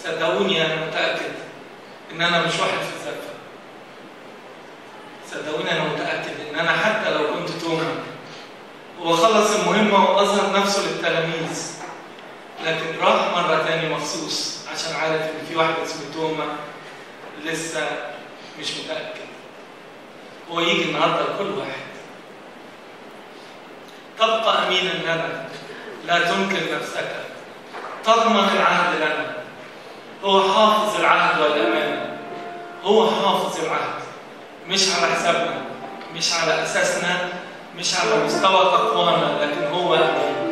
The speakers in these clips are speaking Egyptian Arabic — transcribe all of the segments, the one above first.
صدقوني انا متاكد ان انا مش واحد في الزفه صدقوني انا متاكد ان انا حتى لو كنت توما هو خلص المهمه واظهر نفسه للتلاميذ لكن راح مره تاني مخصوص عشان عارف ان في واحد اسمه توما لسه مش متاكد هو يجي النهارده لكل واحد تبقى امينا لنا لا تنكر نفسك تضمن العهد لنا هو حافظ العهد والامانه هو حافظ العهد مش على حسابنا مش على اساسنا مش على مستوى تقوانا لكن هو امين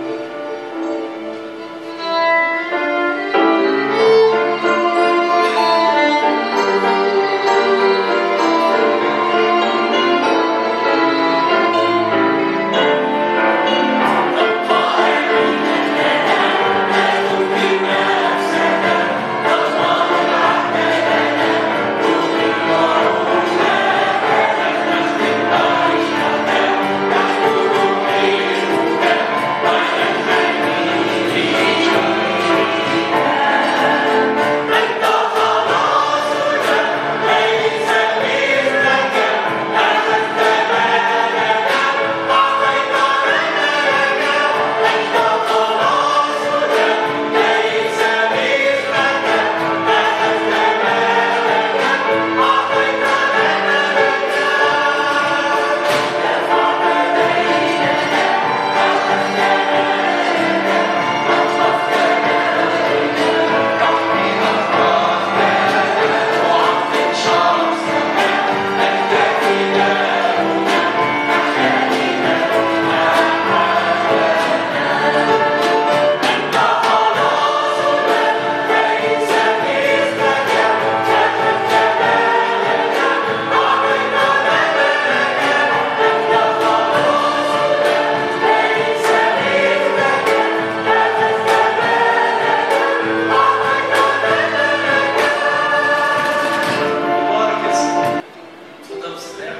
مبارك اسمه اتفضل استريح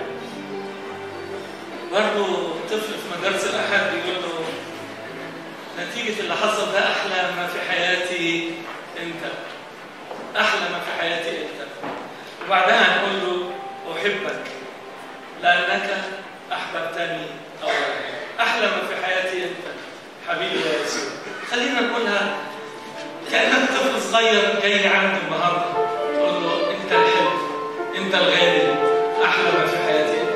برضه طفل في مدارس الاحد بيقول له نتيجة اللي حصل ده أحلى ما في حياتي أنت أحلى ما في حياتي أنت وبعدها نقول له أحبك لأنك أحببتني أولا أحلى ما في حياتي أنت حبيبي يا يسوع خلينا نقولها كأنك طفل صغير جاي عندي النهارده تقول له أنت الحلو أنت الغالي أحلى ما في حياتي أنت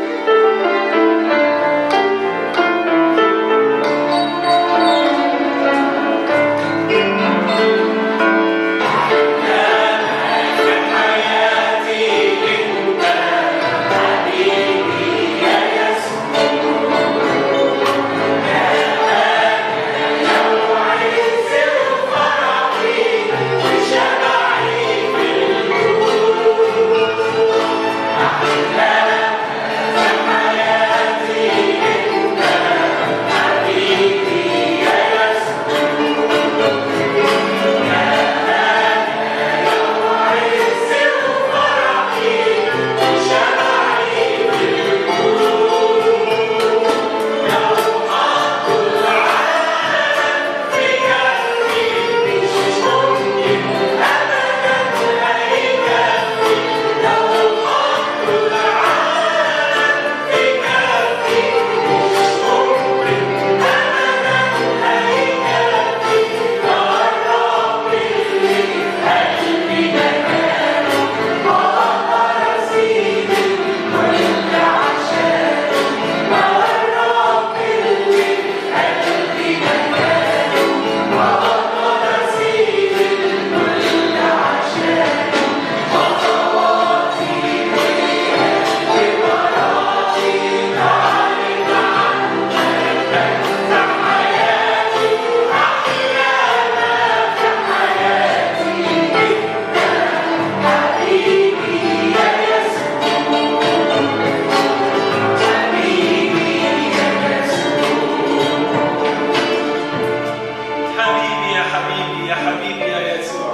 حبيبي يا حبيبي يا حبيبي يا يسوع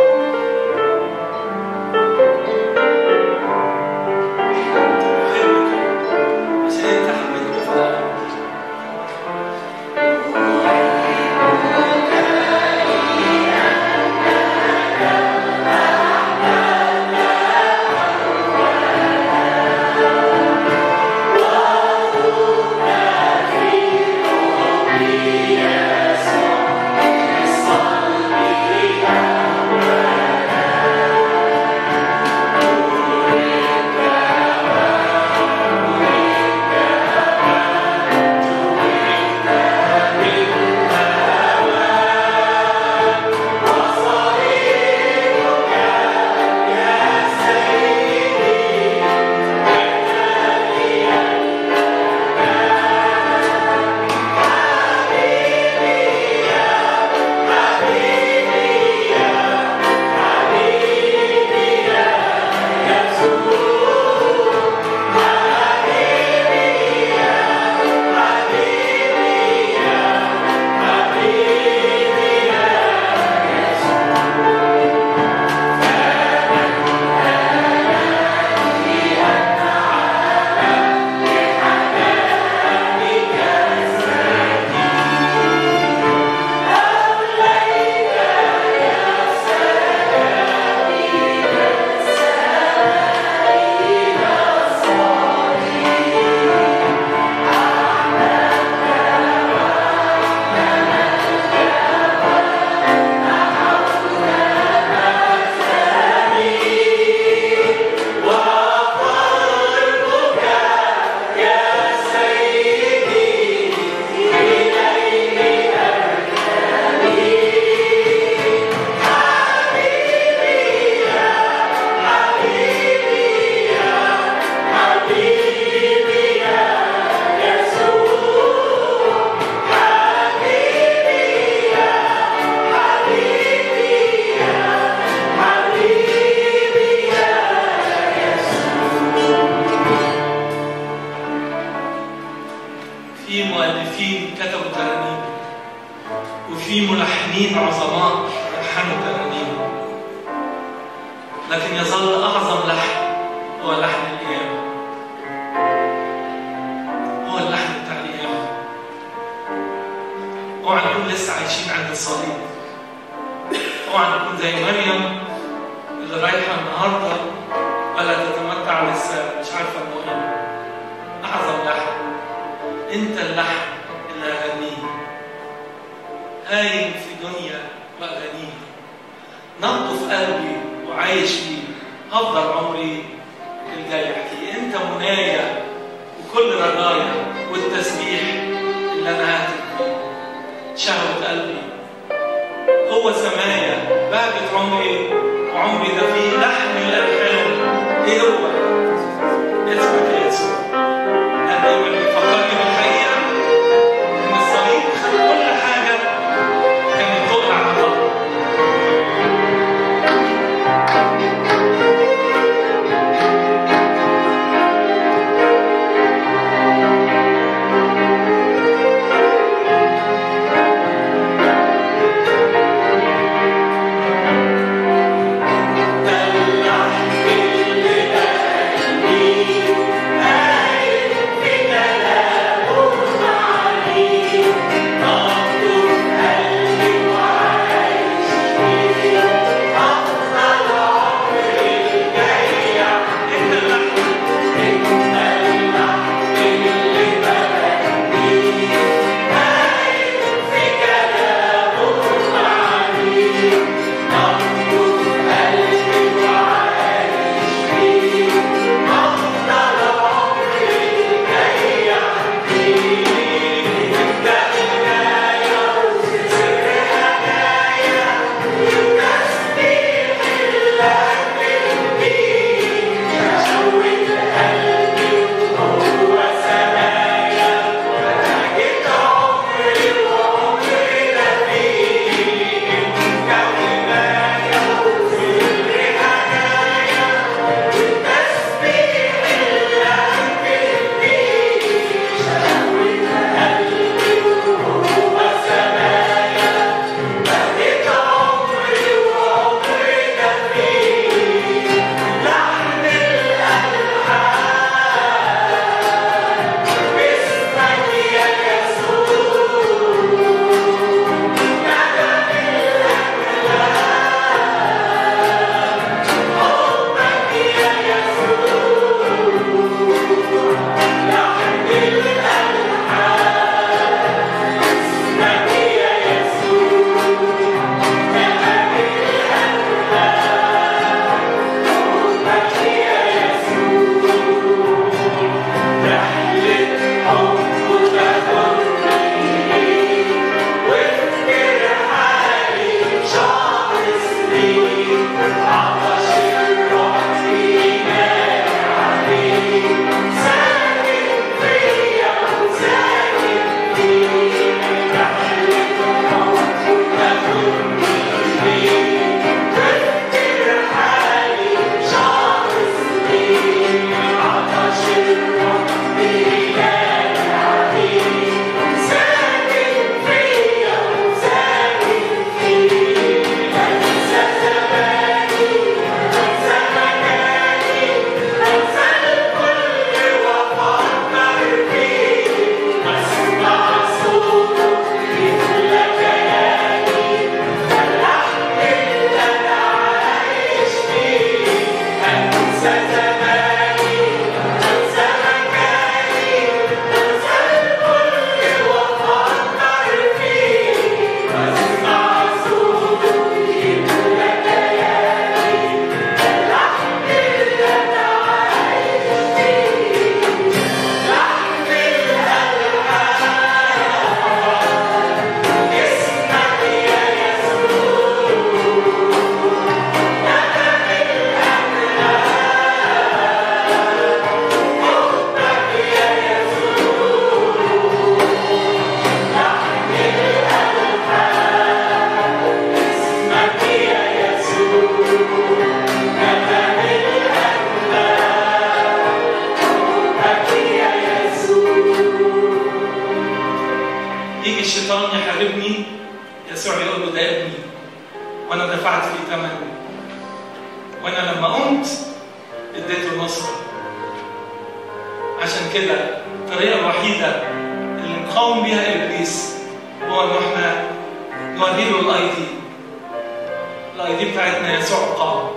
أحبك عشان أنت حبيتني في الأول مؤلفين كتبوا ترانيم وفي ملحنين عظماء لحنوا ترانيم لكن يظل أعظم لحن هو لحن القيامة هو اللحن بتاع القيامة اوعى نكون لسه عايشين عند الصليب اوعى نكون زي مريم اللي رايحة النهاردة ولا تتمتع لسه مش عارفة انه ايه أعظم لحن أنت اللحن اللي أغنيه هايم في دنيا وأغانيه نبض في قلبي وعايش فيه هفضل عمري الجاي أحكي أنت منايا وكل رجايا والتسبيح اللي أنا ههتف بيه شهوة قلبي هو سمايا بهجة عمري وعمري ده فيه لحن الألحان إيه هو؟ اسمك يا يسوع أنا دايما بيفكرني بالحقيقة إن الصليب خد كل حاجة كانت تقلع على الأرض اللحن اللي يجي الشيطان يحاربني يسوع يقول له ده ابني وانا دفعت فيه ثمن وانا لما قمت اديته نصره عشان كده الطريقه الوحيده اللي نقاوم بيها ابليس هو ان احنا نوري له الاي دي الاي دي بتاعتنا يسوع قام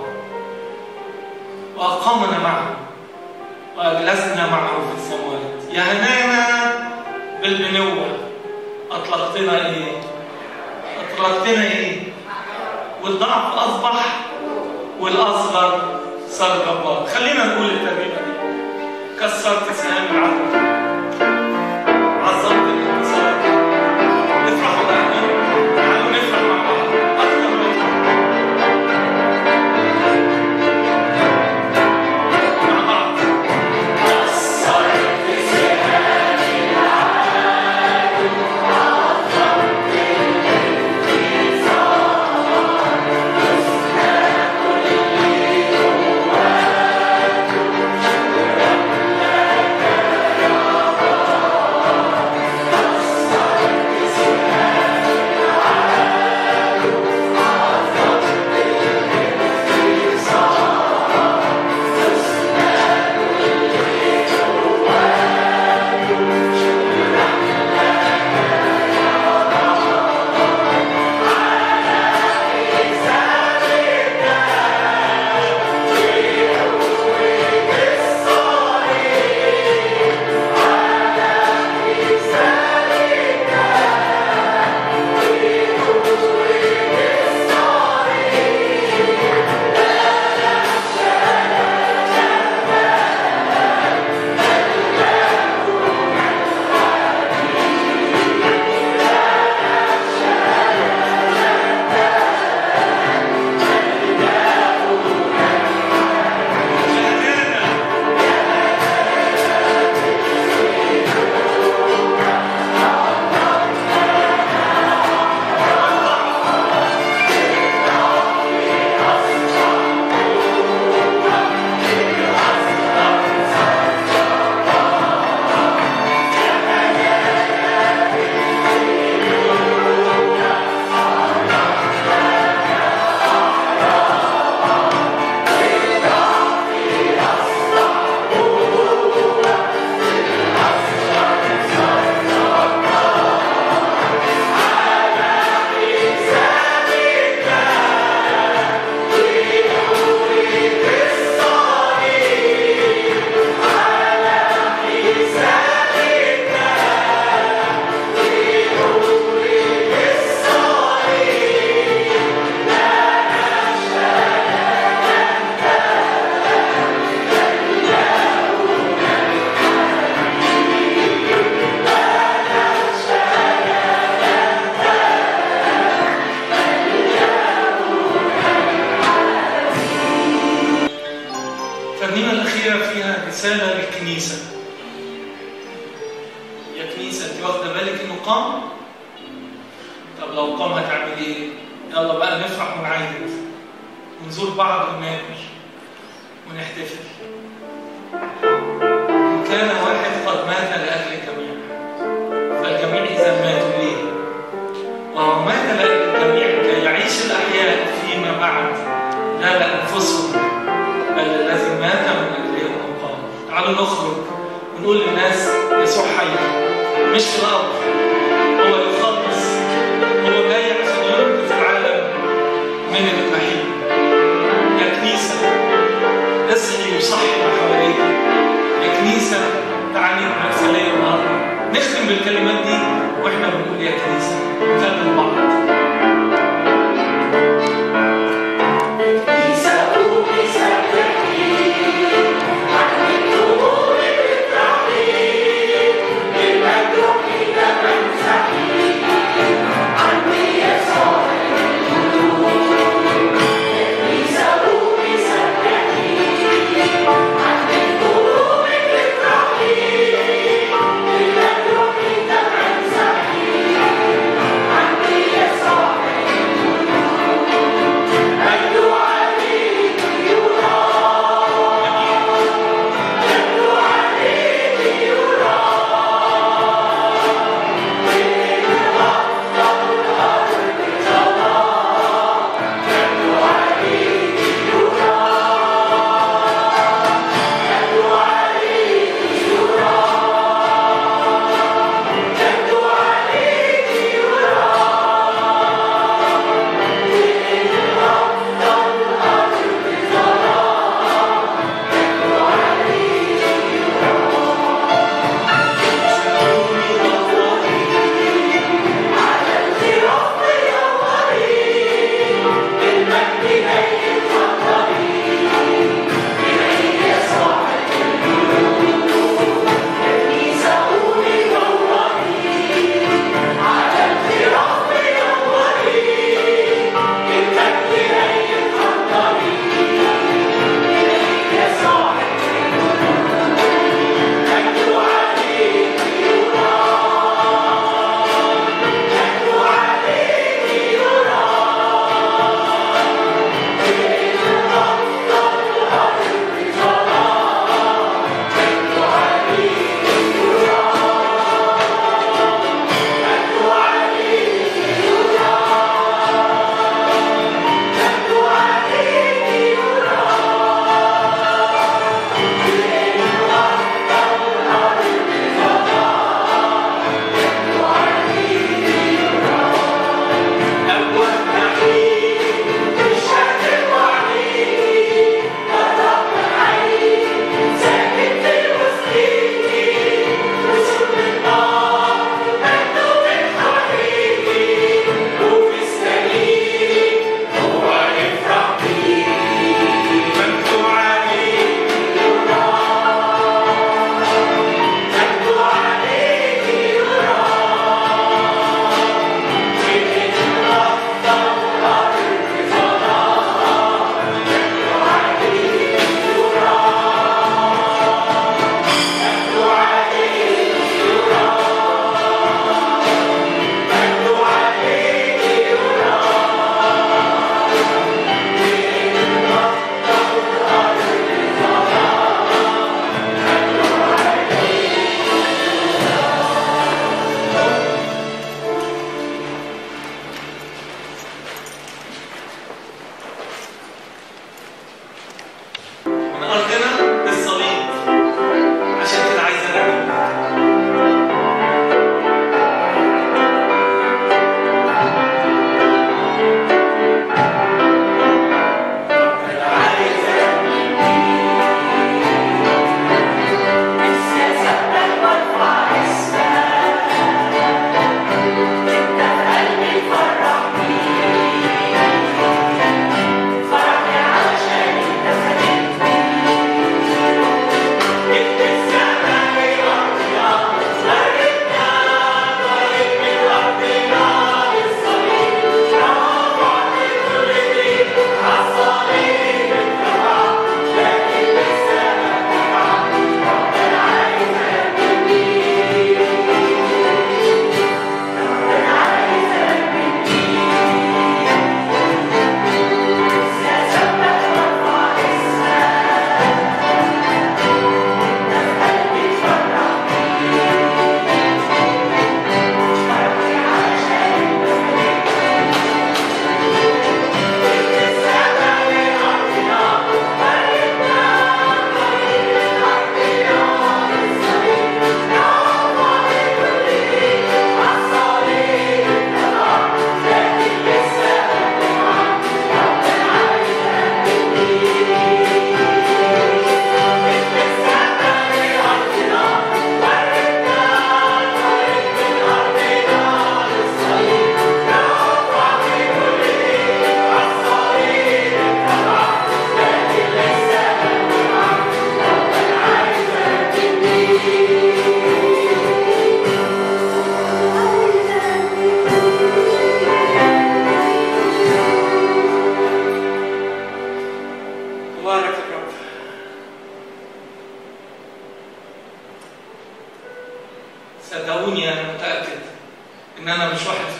واقامنا معه واجلسنا معه في السماوات يا هنانا بالبنوه اطلقتنا ايه؟ اطلقتنا ايه؟ والضعف اصبح والاصغر صار جبار خلينا نقول الترجمه دي كسرت سهام العدل عظمت الانتصار افرحوا بقى تعالوا نفرح مع بعض اكتر من مع بعض الترنيمة الأخيرة فيها رسالة للكنيسة. يا كنيسة أنت واخدة بالك إنه قام؟ طب لو قام هتعملي إيه؟ يلا بقى نفرح ونعيد ونزور بعض وناكل ونحتفل. إن كان واحد قد مات لأجل الجميع فالجميع إذا ماتوا ليه؟ وهو مات لأجل الجميع كي يعيش الأحياء فيما بعد لا لأنفسهم بل الذي مات من اجلهم وقام تعالوا نخرج ونقول للناس يسوع حي مش في الارض هو يخلص هو جاي عشان ينقذ العالم من الجحيم يا كنيسه اصحي وصحي ما حواليك يا كنيسه تعالي بمثاليه النهارده نختم بالكلمات دي واحنا بنقول يا كنيسه نكلم بعض Thank you.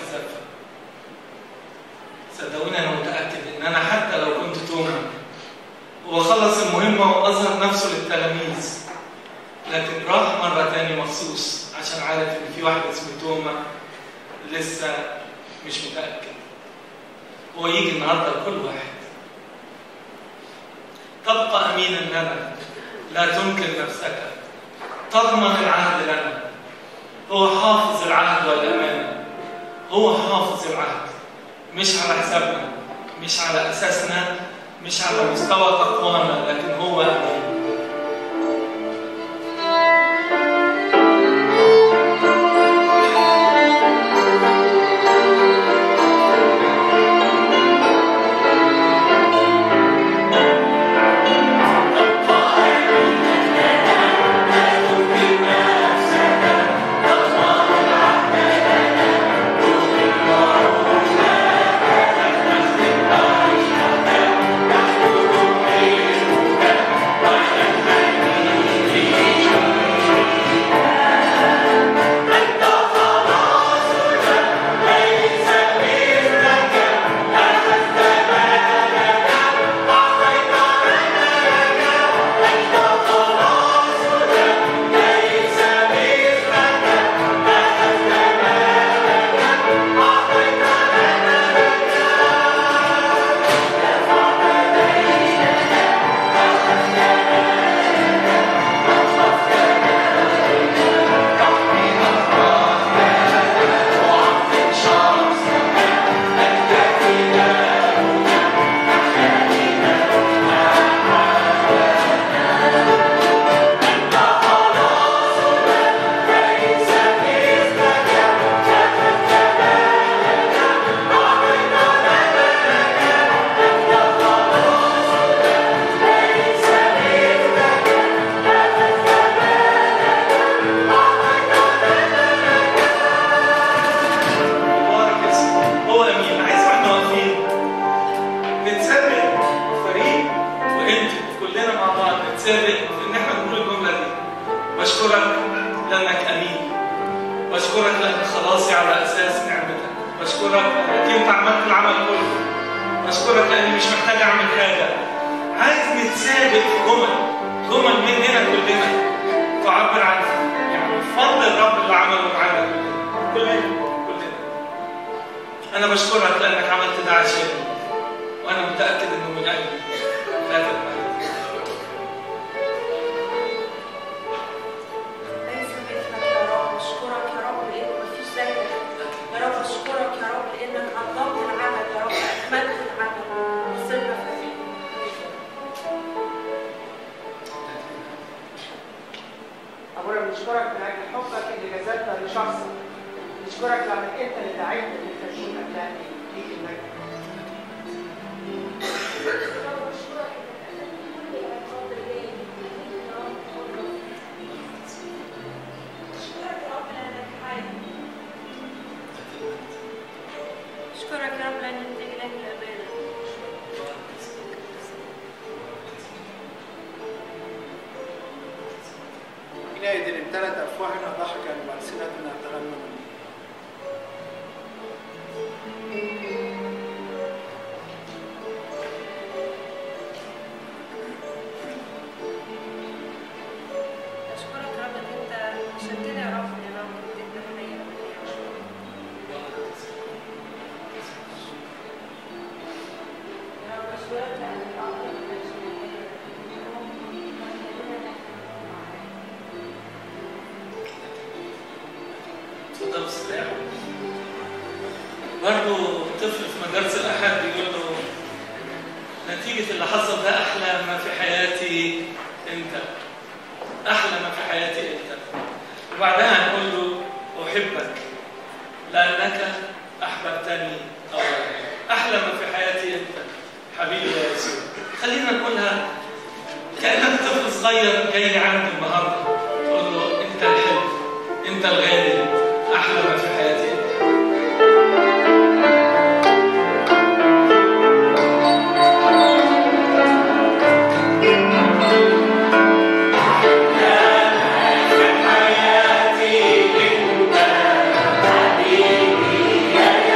الزفة صدقوني أنا متأكد إن أنا حتى لو كنت توما هو خلص المهمة وأظهر نفسه للتلاميذ لكن راح مرة تاني مخصوص عشان عارف إن في واحد اسمه توما لسه مش متأكد هو يجي النهارده لكل واحد تبقى أمينا لنا لا تنكر نفسك تضمن العهد لنا هو حافظ العهد والأمانة هو حافظ العهد مش على حسابنا مش على أساسنا مش على مستوى تقوانا لكن هو أمين مبارك اسمه هو امين عايز احنا واقفين نتسابق فريق وانتوا كلنا مع بعض نتسابق في ان احنا نقول الجمله دي بشكرك لانك امين بشكرك لان خلاصي على اساس نعمتك بشكرك لانك انت عملت العمل كله بشكرك لاني مش محتاج اعمل حاجه عايز نتسابق في جمل جمل مننا كلنا تعبر عن يعني فضل الرب اللي عمله معانا كلنا كلنا كلنا أنا بشكرك لأنك عملت ده عشاني وأنا متأكد إنه من قلبي لا تقبل ليس مثلك يا رب اشكرك يا رب لان مفيش زيك يا رب اشكرك يا رب لانك عظمت العمل يا رب اكملت العمل وصلنا فريق أولا بنشكرك من أجل حبك اللي جذبنا لشخصك نشكرك لأنك أنت اللي دعيتنا لخشونك لأن ليك المجد اشكرك يا رب لان انت اله الامانه حينئذ امتلت أفواهنا ضحكا وألسنتنا ترنما اشكرك يا رب ان انت عشان كده يا رب يا رب اديتنا حياه يا رب اشكرك لانك اعطيتنا تفضل استريح برضه طفل في مدرسة الأحد بيقول له نتيجة اللي حصل ده أحلى ما في حياتي أنت أحلى ما في حياتي أنت وبعدها نقول له أحبك لأنك أحببتني أولا أحلى ما في حياتي أنت حبيبي يا يسوع خلينا نقولها كأنك طفل صغير جاي عندي النهارده تقول له أنت الحلو أنت الغالي أحلى ما في حياتي أنت حياتي انت حبيبي يا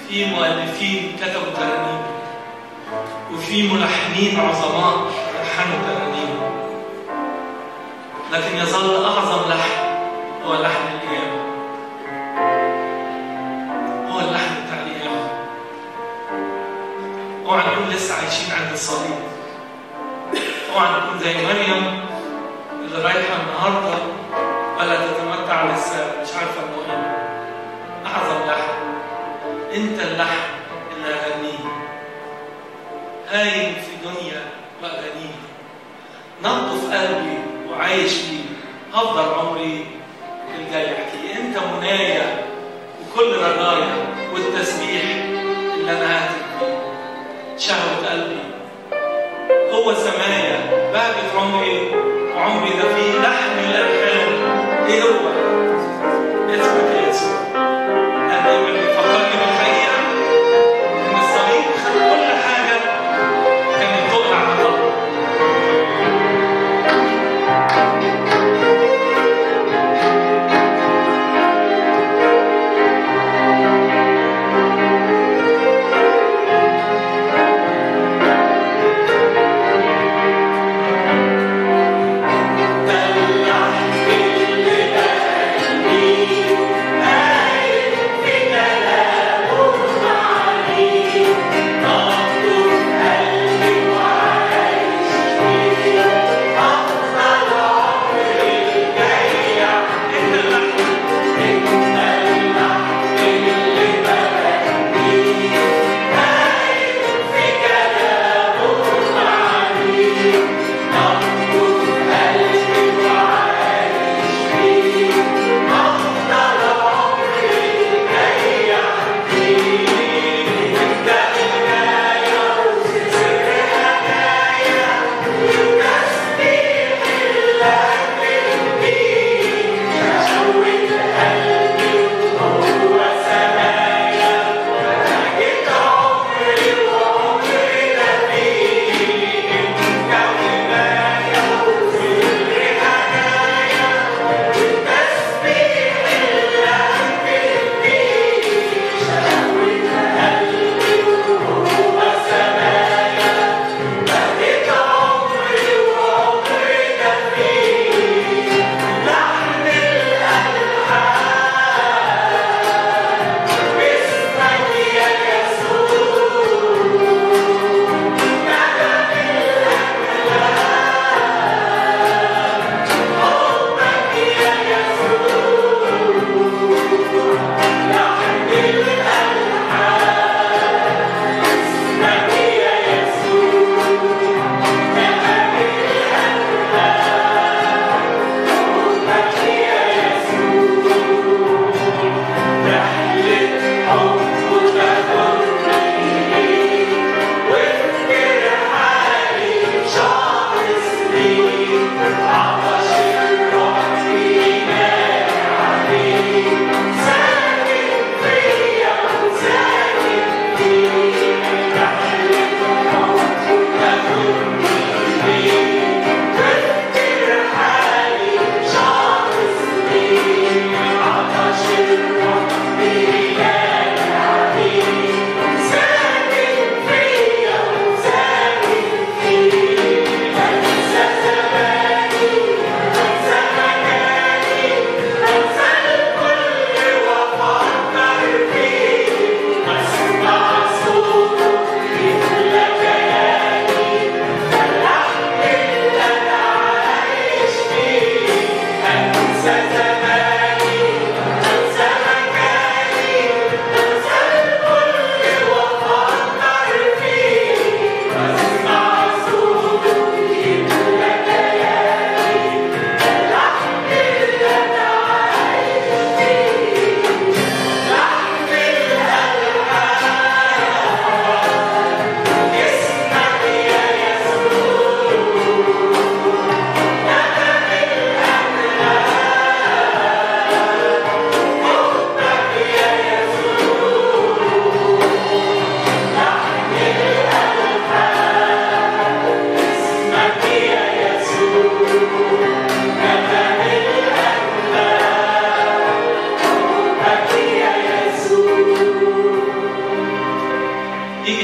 في مؤلفين كتبوا ترانيم وفي ملحنين عظماء لحنوا ترانيم لكن يظل أعظم لحن هو لحن القيامة هو اللحن بتاع القيامة اوعى نكون لسه عايشين عند الصليب اوعى نكون زي مريم اللي رايحة النهاردة ولا تتمتع لسه مش عارفة انه ايه أعظم لحن أنت اللحن اللي أغنيه هايم في دنيا وأغانيه نبض في قلبي وعايش فيه هفضل عمري الجاي احكي انت منايا وكل رجايا والتسبيح اللي انا هاتف بيه شهوة قلبي هو سمايا بهجة عمري وعمري ده فيه لحن الألحان ايه هو؟ اسمك يا يسوع أنا دايما بيفكرني بالحقيقة إن الصليب خد كل حاجة كانت تقلع من الله اللحن اللي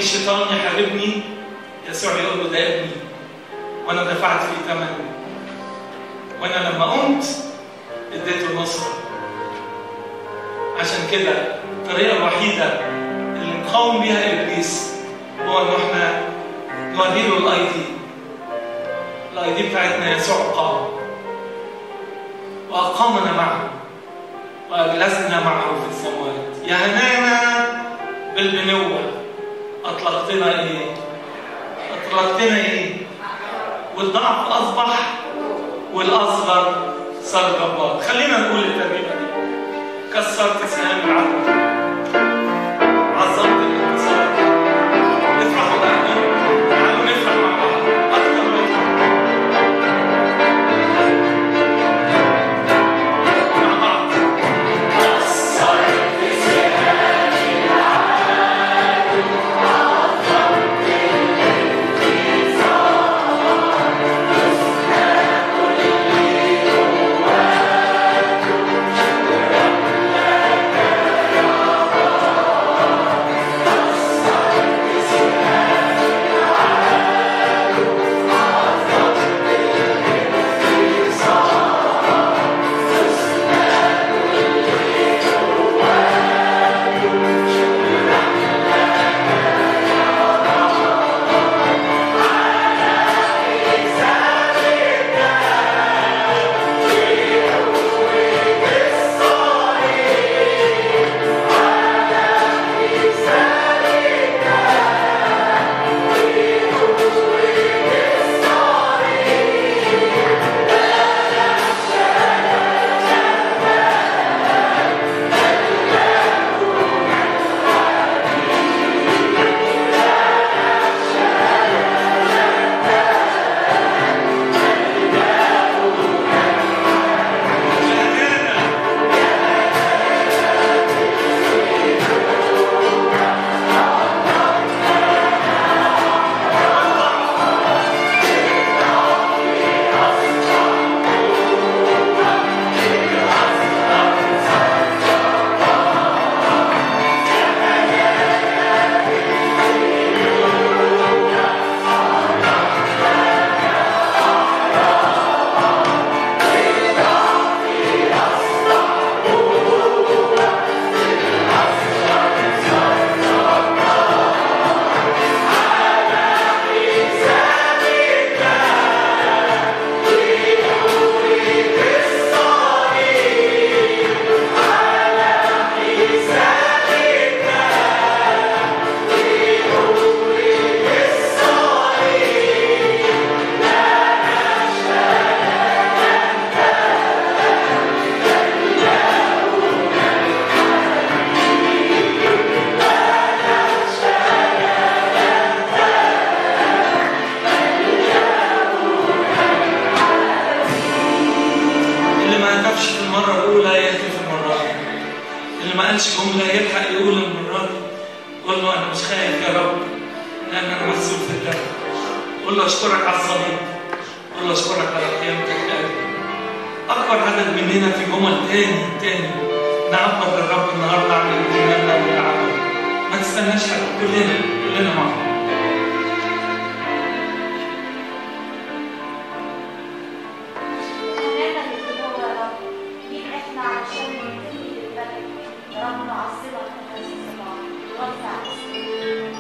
الشيطان يحاربني يسوع يقول له ده ابني وانا دفعت فيه ثمن وانا لما قمت اديته نصره عشان كده الطريقه الوحيده اللي نقاوم بيها ابليس هو ان احنا نوري له الاي دي الاي دي بتاعتنا يسوع قام واقامنا معه واجلسنا معه في السماوات يا هنانا بالبنوه اطلقتنا ايه؟ اطلقتنا ايه؟ والضعف اصبح والاصغر صار جبار خلينا نقول الترجمه دي كسرت سهام العدو عظمت الانتصار افرحوا بقى تعالوا نفرح مع بعض اكتر من مع بعض اللي ما هتفش في المرة الأولى يهتف في المرة دي. اللي ما قالش جملة يلحق يقول المرة دي قول له أنا مش خايف يا رب لأن أنا محسوب في الدم قول له أشكرك على الصليب قول له أشكرك على قيامتك لأجلي أكبر عدد مننا في جمل تاني تاني نعبر للرب النهارده عن امتناننا والعمل ما تستناش حد كلنا كلنا مع بعض أمانة للقلوب يا رب مين إحنا علشان ننتمي للبلد يا رب نعظمك في هذه الصباح وسع اسمك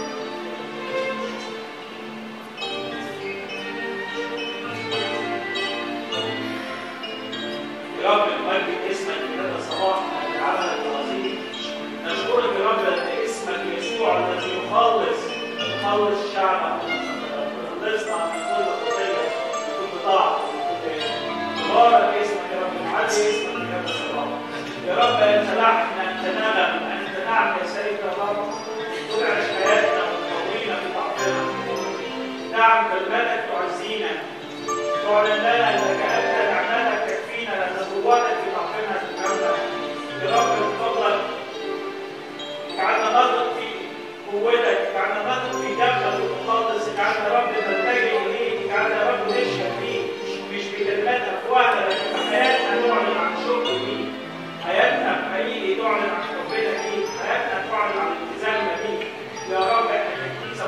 يا رب نمجد اسمك في هذا الصباح على عملك العظيم نشكرك يا رب ان اسمك يسوع الذي يخلص يخلص شعبك ويخلصنا من كل خطيه من كل ضعف من كل مبارك اسمك يا رب نعلي اسمك في هذا الصباح يا رب انت لحنا انت نغم انت نعم يا سيد الرب تدعش حياتنا وتقوينا في ضعفنا نعم كلمتك تعزينا تعلن لنا انك انت نعمتك تكفينا لان قوتك في ضعفنا تتمنى يا رب من فضلك اجعلنا نثق في قوتك اجعلنا نثق في دمك المخلص اجعلنا يا رب نلتجئ اليك اجعلنا يا رب نشهد فيك مش بكلمات افواهنا لكن بحياتنا نعلن عن شكر فيك حياتنا حقيقي تعلن عن حبنا فيك حياتنا تعلن عن التزامنا بيك يا رب احنا كنيسه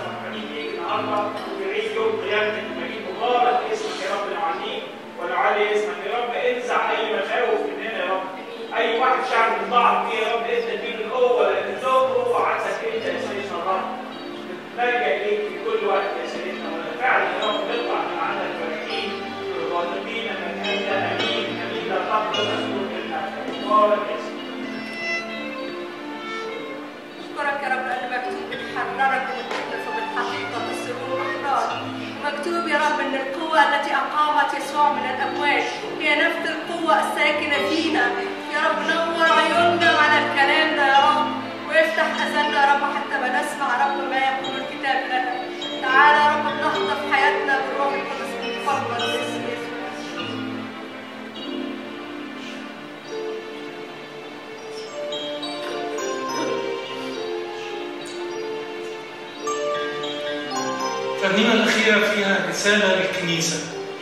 حررك من الطفل فبالحقيقة تصيرون أحرار مكتوب يا رب أن القوة التي أقامت يسوع من الأموات هي نفس القوة الساكنة فينا يا رب نور عيوننا على الكلام ده يا رب وافتح أذاننا يا رب حتى ما نسمع يا رب ما يقول الكتاب لنا تعالى يا رب نهضة في حياتنا بالروح القدس من فضلك باسم يسوع الترنيمة الأخيرة فيها رسالة للكنيسة.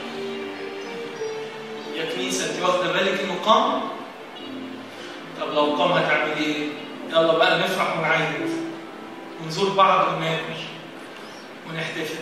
يا كنيسة أنت واخدة بالك إنه قام؟ طب لو قام هتعملي إيه؟ يلا بقى نفرح ونعيد ونزور بعض وناكل ونحتفل.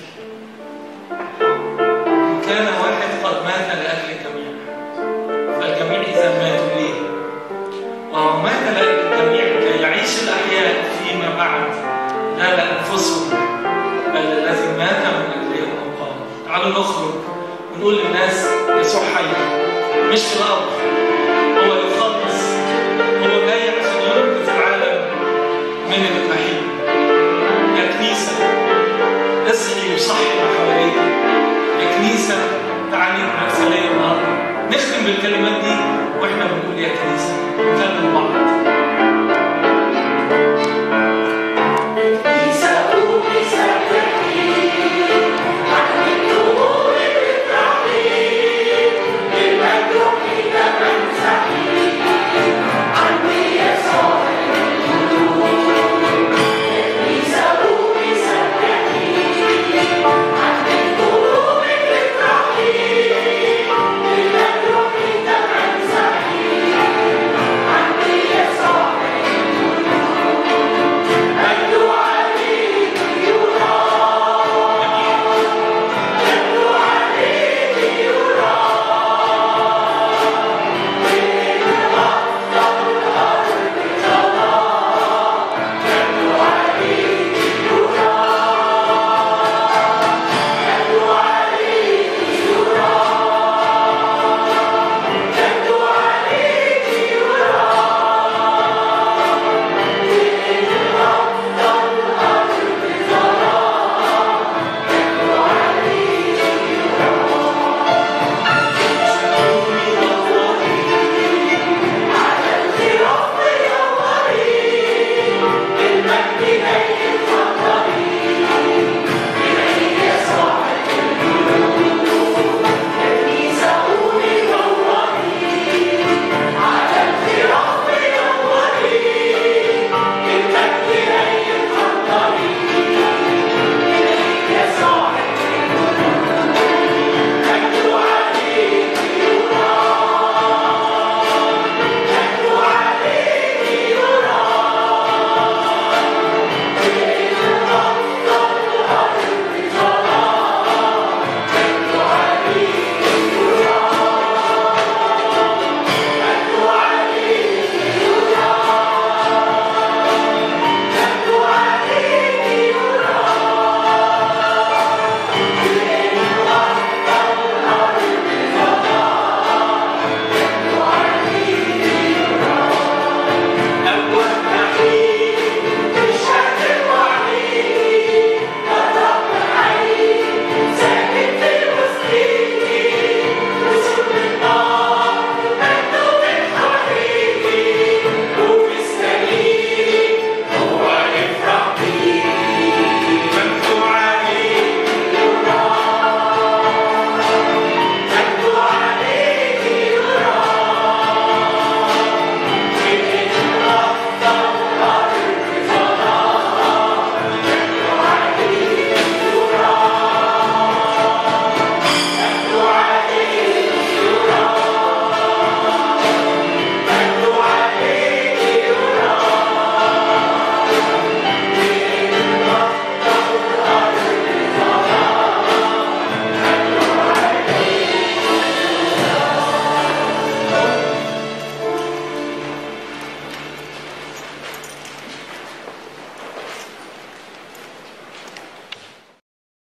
إن كان واحد قد مات لأجل الجميع فالجميع إذا ماتوا ليه؟ وهو مات لأجل الجميع كي يعيش الأحياء فيما بعد لا لأنفسهم بل الذي مات من اجلهم وقام تعالوا نخرج ونقول للناس يسوع حي مش في الارض هو يخلص هو جاي عشان ينقذ العالم من الجحيم يا كنيسه اصحي وصحي اللي حواليك يا كنيسه تعالي الرساليه النهارده نختم بالكلمات دي واحنا بنقول يا كنيسه نكلم بعض